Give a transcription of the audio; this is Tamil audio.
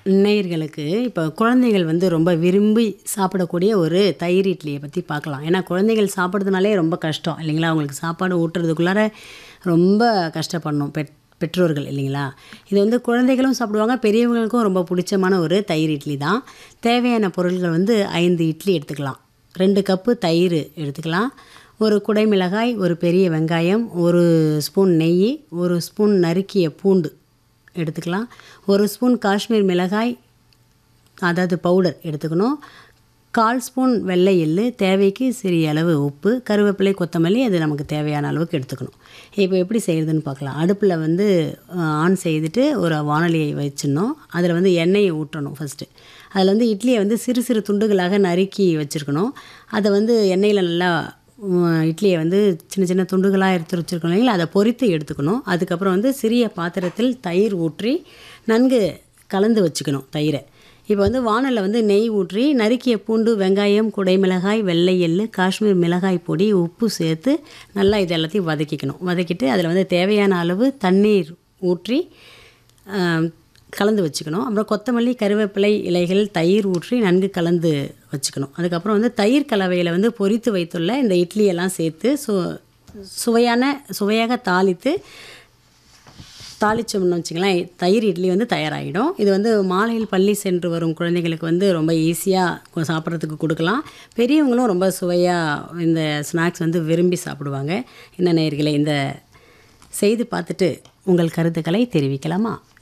நேயர்களுக்கு இப்போ குழந்தைகள் வந்து ரொம்ப விரும்பி சாப்பிடக்கூடிய ஒரு தயிர் இட்லியை பற்றி பார்க்கலாம் ஏன்னா குழந்தைகள் சாப்பிட்றதுனாலே ரொம்ப கஷ்டம் இல்லைங்களா அவங்களுக்கு சாப்பாடு ஊட்டுறதுக்குள்ளார ரொம்ப கஷ்டப்படணும் பெட் பெற்றோர்கள் இல்லைங்களா இது வந்து குழந்தைகளும் சாப்பிடுவாங்க பெரியவங்களுக்கும் ரொம்ப பிடிச்சமான ஒரு தயிர் இட்லி தான் தேவையான பொருட்கள் வந்து ஐந்து இட்லி எடுத்துக்கலாம் ரெண்டு கப்பு தயிர் எடுத்துக்கலாம் ஒரு குடை மிளகாய் ஒரு பெரிய வெங்காயம் ஒரு ஸ்பூன் நெய் ஒரு ஸ்பூன் நறுக்கிய பூண்டு எடுத்துக்கலாம் ஒரு ஸ்பூன் காஷ்மீர் மிளகாய் அதாவது பவுடர் எடுத்துக்கணும் கால் ஸ்பூன் வெள்ளை எள்ளு தேவைக்கு சிறிய அளவு உப்பு கருவேப்பிலை கொத்தமல்லி அது நமக்கு தேவையான அளவுக்கு எடுத்துக்கணும் இப்போ எப்படி செய்கிறதுன்னு பார்க்கலாம் அடுப்பில் வந்து அஹ், ஆன் செய்துட்டு ஒரு வானொலியை வச்சிடணும் அதில் வந்து எண்ணெயை ஊற்றணும் ஃபஸ்ட்டு அதில் வந்து இட்லியை வந்து சிறு சிறு துண்டுகளாக நறுக்கி வச்சுருக்கணும் அதை வந்து எண்ணெயில் நல்லா உம், இட்லியை வந்து சின்ன சின்ன துண்டுகளாக எடுத்து வச்சுருக்கோம் இல்லைங்களா அதை பொரித்து எடுத்துக்கணும் அதுக்கப்புறம் வந்து சிறிய பாத்திரத்தில் தயிர் ஊற்றி நன்கு கலந்து வச்சுக்கணும் தயிரை இப்போ வந்து வானலில் வந்து நெய் ஊற்றி நறுக்கிய பூண்டு வெங்காயம் குடைமிளகாய் வெள்ளை எள்ளு காஷ்மீர் மிளகாய் பொடி உப்பு சேர்த்து நல்லா இது எல்லாத்தையும் வதக்கிக்கணும் வதக்கிட்டு அதில் வந்து தேவையான அளவு தண்ணீர் ஊற்றி ஆம், கலந்து வச்சுக்கணும் அப்புறம் கொத்தமல்லி கருவேப்பிலை இலைகள் தயிர் ஊற்றி நன்கு கலந்து வச்சுக்கணும் அதுக்கப்புறம் வந்து தயிர் கலவையில் வந்து பொரித்து வைத்துள்ள இந்த இட்லியெல்லாம் சேர்த்து சு சுவையான சுவையாக தாளித்து தாளிச்சோம்னு வச்சுங்களேன் தயிர் இட்லி வந்து தயாராகிடும் இது வந்து மாலையில் பள்ளி சென்று வரும் குழந்தைகளுக்கு வந்து ரொம்ப ஈஸியாக சாப்பிட்றதுக்கு கொடுக்கலாம் பெரியவங்களும் ரொம்ப சுவையாக இந்த ஸ்நாக்ஸ் வந்து விரும்பி சாப்பிடுவாங்க என்ன நேயர்களே இந்த செய்து பார்த்துட்டு உங்கள் கருத்துக்களை தெரிவிக்கலாமா